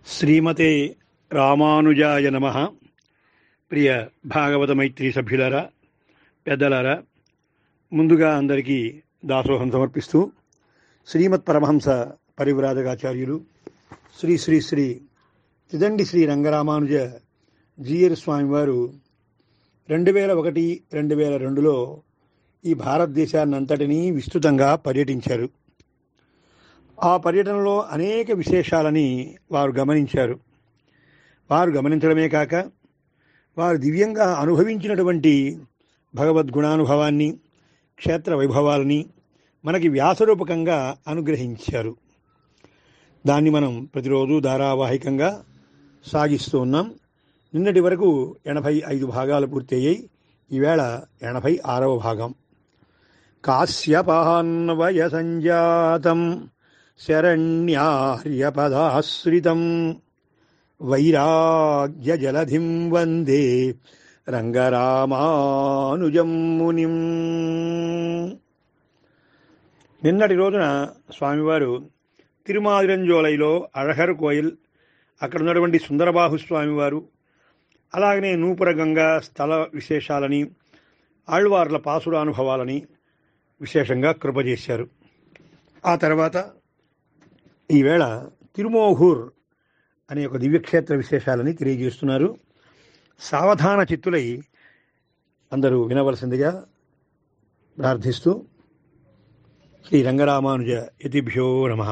శ్రీమతే రామానుజాయ నమ ప్రియ భాగవత మైత్రి సభ్యులారా పెద్దలారా ముందుగా అందరికీ దాసోహం సమర్పిస్తూ శ్రీమత్ పరమహంస పరివ్రాజకాచార్యులు శ్రీ శ్రీ శ్రీ తిదండి శ్రీ రంగరామానుజ జీయర్ స్వామివారు రెండు వేల ఒకటి రెండు వేల రెండులో ఈ భారతదేశాన్నంతటినీ విస్తృతంగా పర్యటించారు ఆ పర్యటనలో అనేక విశేషాలని వారు గమనించారు వారు గమనించడమే కాక వారు దివ్యంగా అనుభవించినటువంటి భగవద్గుణానుభవాన్ని క్షేత్ర వైభవాలని మనకి వ్యాసరూపకంగా అనుగ్రహించారు దాన్ని మనం ప్రతిరోజు ధారావాహికంగా సాగిస్తూ ఉన్నాం నిన్నటి వరకు ఎనభై ఐదు భాగాలు పూర్తయ్యాయి ఈవేళ ఎనభై ఆరవ భాగం కాశ్యపాన్వయ సంజాతం శరణ్యార్యపదాశ్రితం వైరాగ్యజలధిం వందే రంగరామానుజం మునిం నిన్నటి రోజున స్వామివారు తిరుమాదిరంజోలైలో అழహర్ కోయిల్ అక్కడ ఉన్నటువంటి సుందరబాహు స్వామివారు అలాగనే నూపుర గంగా స్థల విశేషాలని ఆళ్వార్ల పాసురానుభవాలని విశేషంగా కృపజేశారు ఆ తర్వాత ఈవేళ తిరుమోహూర్ అనే ఒక దివ్యక్షేత్ర విశేషాలని తెలియజేస్తున్నారు సావధాన చిత్తులై అందరూ వినవలసిందిగా ప్రార్థిస్తూ శ్రీ రంగరామానుజ యతిభ్యో నమ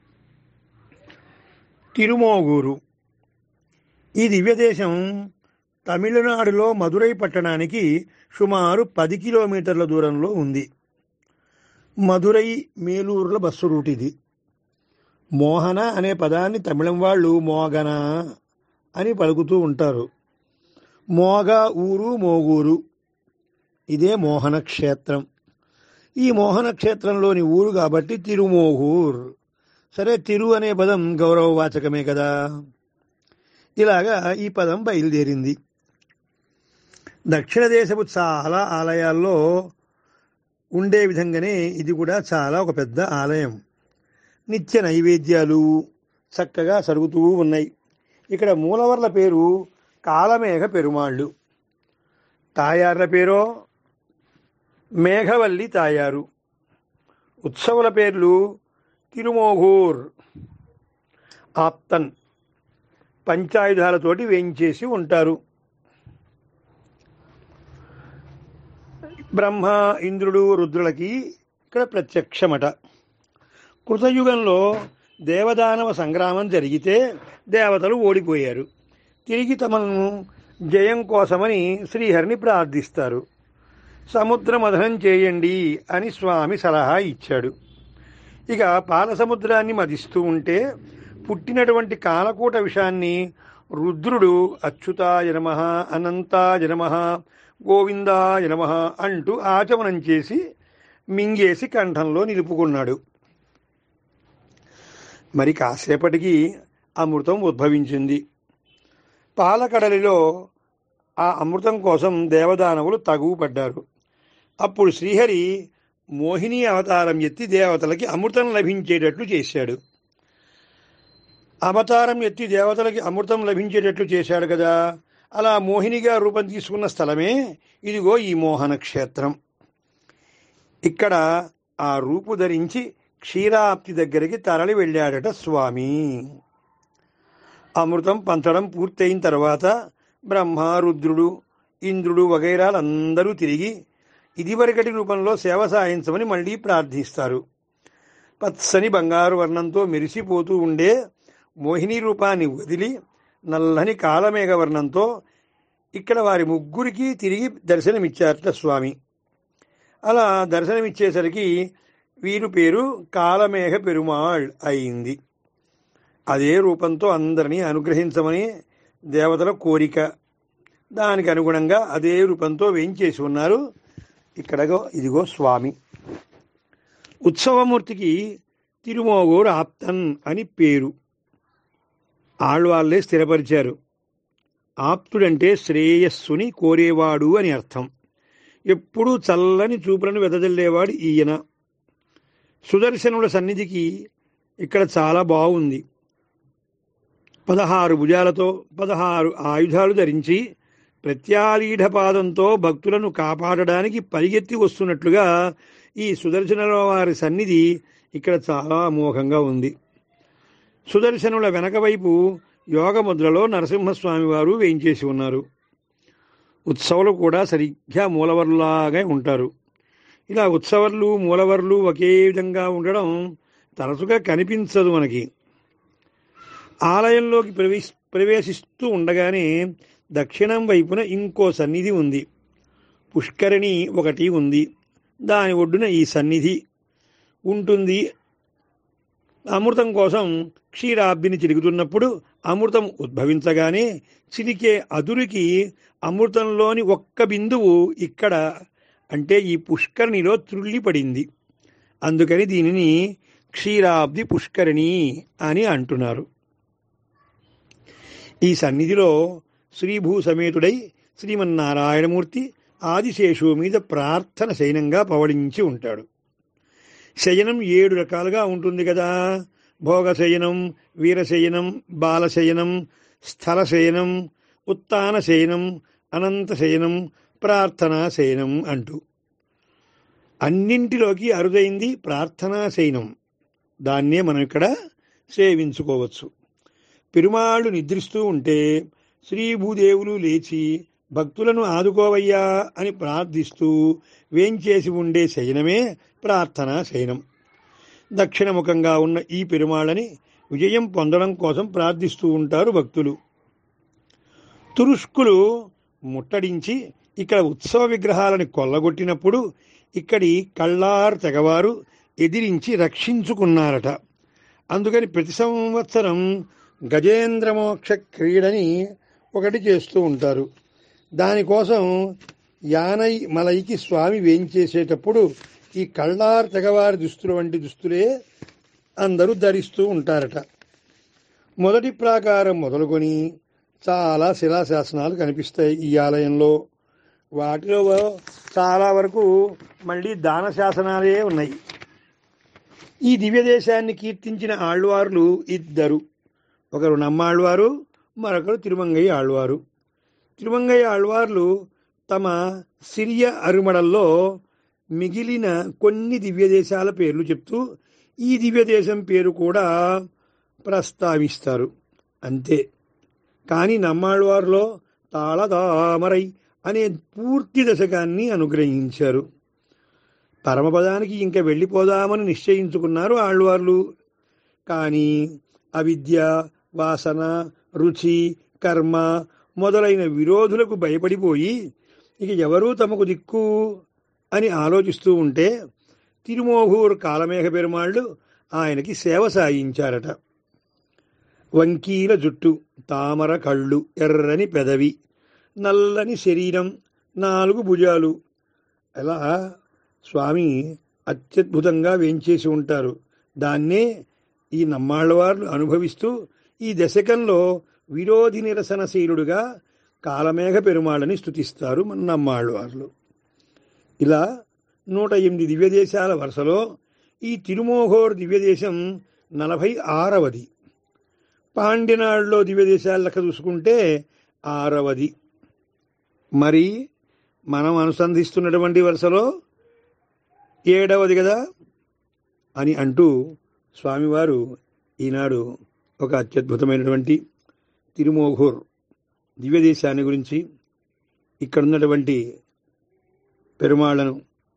తిరుమోగూరు ఈ దివ్యదేశం తమిళనాడులో మదురై పట్టణానికి సుమారు పది కిలోమీటర్ల దూరంలో ఉంది మదురై మేలూరుల బస్సు రూట్ ఇది మోహన అనే పదాన్ని తమిళం వాళ్ళు మోగన అని పలుకుతూ ఉంటారు మోగ ఊరు మోగూరు ఇదే మోహన క్షేత్రం ఈ మోహన క్షేత్రంలోని ఊరు కాబట్టి తిరుమోహూర్ సరే తిరు అనే పదం గౌరవవాచకమే కదా ఇలాగా ఈ పదం బయలుదేరింది దక్షిణ దేశపు చాలా ఆలయాల్లో ఉండే విధంగానే ఇది కూడా చాలా ఒక పెద్ద ఆలయం నిత్య నైవేద్యాలు చక్కగా సరుగుతూ ఉన్నాయి ఇక్కడ మూలవర్ల పేరు కాలమేఘ పెరుమాళ్ళు తాయార్ల పేరో మేఘవల్లి తాయారు ఉత్సవుల పేర్లు తిరుమోహూర్ ఆప్తన్ పంచాయుధాలతోటి వేయించేసి ఉంటారు బ్రహ్మ ఇంద్రుడు రుద్రులకి ఇక్కడ ప్రత్యక్షమట కృతయుగంలో దేవదానవ సంగ్రామం జరిగితే దేవతలు ఓడిపోయారు తిరిగి తమను జయం కోసమని శ్రీహరిని ప్రార్థిస్తారు సముద్ర మథనం చేయండి అని స్వామి సలహా ఇచ్చాడు ఇక పాలసముద్రాన్ని మదిస్తూ ఉంటే పుట్టినటువంటి కాలకూట విషాన్ని రుద్రుడు అచ్యుతాయ నమ అనంతాయ నమ గోవిందాయ నమ అంటూ ఆచమనం చేసి మింగేసి కంఠంలో నిలుపుకున్నాడు మరి కాసేపటికి అమృతం ఉద్భవించింది పాలకడలిలో ఆ అమృతం కోసం దేవదానవులు తగువు పడ్డారు అప్పుడు శ్రీహరి మోహిని అవతారం ఎత్తి దేవతలకి అమృతం లభించేటట్లు చేశాడు అవతారం ఎత్తి దేవతలకి అమృతం లభించేటట్లు చేశాడు కదా అలా మోహినిగా రూపం తీసుకున్న స్థలమే ఇదిగో ఈ మోహన క్షేత్రం ఇక్కడ ఆ రూపు ధరించి క్షీరాప్తి దగ్గరికి తరలి వెళ్ళాడట స్వామి అమృతం పంచడం పూర్తయిన తర్వాత బ్రహ్మ రుద్రుడు ఇంద్రుడు వగైరాలందరూ తిరిగి ఇదివరకటి రూపంలో సేవ సాయించమని మళ్ళీ ప్రార్థిస్తారు పచ్చని బంగారు వర్ణంతో మెరిసిపోతూ ఉండే మోహిని రూపాన్ని వదిలి నల్లని కాలమేఘ వర్ణంతో ఇక్కడ వారి ముగ్గురికి తిరిగి దర్శనమిచ్చారట స్వామి అలా దర్శనమిచ్చేసరికి వీరు పేరు కాలమేఘ పెరుమాళ్ అయింది అదే రూపంతో అందరినీ అనుగ్రహించమని దేవతల కోరిక దానికి అనుగుణంగా అదే రూపంతో వేయించేసి ఉన్నారు ఇక్కడగో ఇదిగో స్వామి ఉత్సవమూర్తికి తిరుమోగూరు ఆప్తన్ అని పేరు ఆళ్వాళ్లే స్థిరపరిచారు ఆప్తుడంటే శ్రేయస్సుని కోరేవాడు అని అర్థం ఎప్పుడూ చల్లని చూపులను వెదజల్లేవాడు ఈయన సుదర్శనుల సన్నిధికి ఇక్కడ చాలా బాగుంది పదహారు భుజాలతో పదహారు ఆయుధాలు ధరించి ప్రత్యాలీఢ పాదంతో భక్తులను కాపాడడానికి పరిగెత్తి వస్తున్నట్లుగా ఈ సుదర్శనరావు వారి సన్నిధి ఇక్కడ చాలా అమోఘంగా ఉంది సుదర్శనుల వెనక వైపు యోగముద్రలో నరసింహస్వామి వారు వేయించేసి ఉన్నారు ఉత్సవాలు కూడా సరిగ్గా మూలవర్లాగా ఉంటారు ఇలా ఉత్సవర్లు మూలవర్లు ఒకే విధంగా ఉండడం తరచుగా కనిపించదు మనకి ఆలయంలోకి ప్రవేశ ప్రవేశిస్తూ ఉండగానే దక్షిణం వైపున ఇంకో సన్నిధి ఉంది పుష్కరిణి ఒకటి ఉంది దాని ఒడ్డున ఈ సన్నిధి ఉంటుంది అమృతం కోసం క్షీరాబ్దిని చిలుకుతున్నప్పుడు అమృతం ఉద్భవించగానే చిలికే అదురికి అమృతంలోని ఒక్క బిందువు ఇక్కడ అంటే ఈ పుష్కరిణిలో త్రుళ్ళిపడింది అందుకని దీనిని క్షీరాబ్ది పుష్కరిణి అని అంటున్నారు ఈ సన్నిధిలో శ్రీభూ సమేతుడై శ్రీమన్నారాయణమూర్తి ఆదిశేషు మీద ప్రార్థన శయనంగా పవళించి ఉంటాడు శయనం ఏడు రకాలుగా ఉంటుంది కదా భోగశయనం వీరశయనం బాలశయనం స్థలశయనం ఉత్తాన శయనం అనంత శయనం ప్రార్థనా శయనం అంటూ అన్నింటిలోకి అరుదైంది ప్రార్థనా శయనం దాన్నే మనం ఇక్కడ సేవించుకోవచ్చు పెరుమాళ్ళు నిద్రిస్తూ ఉంటే శ్రీ భూదేవులు లేచి భక్తులను ఆదుకోవయ్యా అని ప్రార్థిస్తూ వేంచేసి ఉండే శయనమే ప్రార్థనా శయనం దక్షిణముఖంగా ఉన్న ఈ పెరుమాళ్ళని విజయం పొందడం కోసం ప్రార్థిస్తూ ఉంటారు భక్తులు తురుష్కులు ముట్టడించి ఇక్కడ ఉత్సవ విగ్రహాలను కొల్లగొట్టినప్పుడు ఇక్కడి కళ్ళార్ తెగవారు ఎదిరించి రక్షించుకున్నారట అందుకని ప్రతి సంవత్సరం గజేంద్రమోక్ష క్రీడని ఒకటి చేస్తూ ఉంటారు దానికోసం యానై మలైకి స్వామి వేయించేసేటప్పుడు ఈ కళ్ళార్ తెగవారి దుస్తులు వంటి దుస్తులే అందరూ ధరిస్తూ ఉంటారట మొదటి ప్రాకారం మొదలుకొని చాలా శిలాశాసనాలు కనిపిస్తాయి ఈ ఆలయంలో వాటిలో చాలా వరకు మళ్ళీ దాన శాసనాలే ఉన్నాయి ఈ దివ్య దేశాన్ని కీర్తించిన ఆళ్వార్లు ఇద్దరు ఒకరు నమ్మాళ్వారు మరొకరు తిరుమంగయ్య ఆళ్వారు తిరుమంగయ్య ఆళ్వార్లు తమ సిరియ అరుమడల్లో మిగిలిన కొన్ని దివ్య దేశాల పేర్లు చెప్తూ ఈ దివ్య దేశం పేరు కూడా ప్రస్తావిస్తారు అంతే కానీ నమ్మాళ్వారులో తాళదామరై అనే పూర్తి దశకాన్ని అనుగ్రహించారు పరమపదానికి ఇంకా వెళ్ళిపోదామని నిశ్చయించుకున్నారు ఆళ్వార్లు కానీ అవిద్య వాసన రుచి కర్మ మొదలైన విరోధులకు భయపడిపోయి ఇక ఎవరూ తమకు దిక్కు అని ఆలోచిస్తూ ఉంటే తిరుమోహూరు కాలమేఘ పెరుమాళ్ళు ఆయనకి సేవ సాయించారట వంకీల జుట్టు తామర కళ్ళు ఎర్రని పెదవి నల్లని శరీరం నాలుగు భుజాలు అలా స్వామి అత్యద్భుతంగా వేంచేసి ఉంటారు దాన్నే ఈ నమ్మాళ్ళవార్లు అనుభవిస్తూ ఈ దశకంలో విరోధి నిరసనశీలుడుగా కాలమేఘ పెరుమాళ్ళని స్థుతిస్తారు మన నమ్మాళ్ళవార్లు ఇలా నూట ఎనిమిది దివ్యదేశాల వరుసలో ఈ తిరుమోహోర్ దివ్యదేశం నలభై ఆరవది పాండ్యనాడులో దివ్యదేశాల లెక్క చూసుకుంటే ఆరవది మరి మనం అనుసంధిస్తున్నటువంటి వరుసలో ఏడవది కదా అని అంటూ స్వామివారు ఈనాడు ఒక అత్యద్భుతమైనటువంటి తిరుమోఘూర్ దివ్యదేశాన్ని గురించి ఇక్కడ ఉన్నటువంటి పెరుమాళ్లను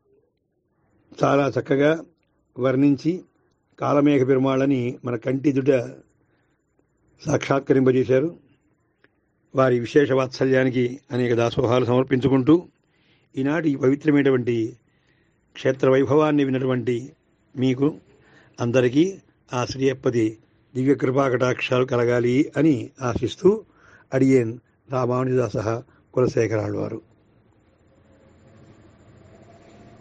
చాలా చక్కగా వర్ణించి కాలమేఘ పెరుమాళ్ళని మన కంటిదుట సాక్షాత్కరింపజేశారు వారి విశేష వాత్సల్యానికి అనేక దాసోహాలు సమర్పించుకుంటూ ఈనాటి ఈ పవిత్రమైనటువంటి క్షేత్ర వైభవాన్ని విన్నటువంటి మీకు అందరికీ ఆ శ్రీయప్పది దివ్య కృపాకటాక్షాలు కలగాలి అని ఆశిస్తూ అడియేన్ రామానుజదాస కులశేఖరాళ్ళు వారు